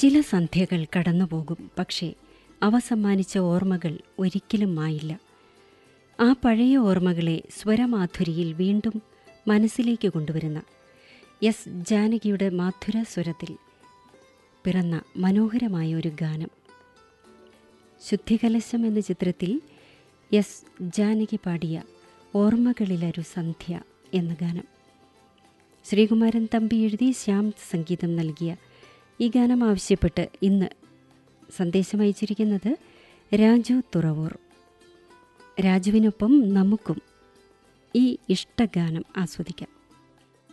ചില സന്ധ്യകൾ കടന്നുപോകും പക്ഷേ അവ സമ്മാനിച്ച ഓർമ്മകൾ ഒരിക്കലും മായില്ല ആ പഴയ ഓർമ്മകളെ സ്വരമാധുരിയിൽ വീണ്ടും മനസ്സിലേക്ക് കൊണ്ടുവരുന്ന എസ് ജാനകിയുടെ മാധുര സ്വരത്തിൽ പിറന്ന മനോഹരമായ ഒരു ഗാനം ശുദ്ധികലശം എന്ന ചിത്രത്തിൽ എസ് ജാനകി പാടിയ ഓർമ്മകളിലൊരു സന്ധ്യ എന്ന ഗാനം ശ്രീകുമാരൻ തമ്പി എഴുതി ശ്യാം സംഗീതം നൽകിയ ഈ ഗാനം ആവശ്യപ്പെട്ട് ഇന്ന് സന്ദേശം അയച്ചിരിക്കുന്നത് രാജു തുറവൂർ രാജുവിനൊപ്പം നമുക്കും ഈ ഇഷ്ടഗാനം ആസ്വദിക്കാം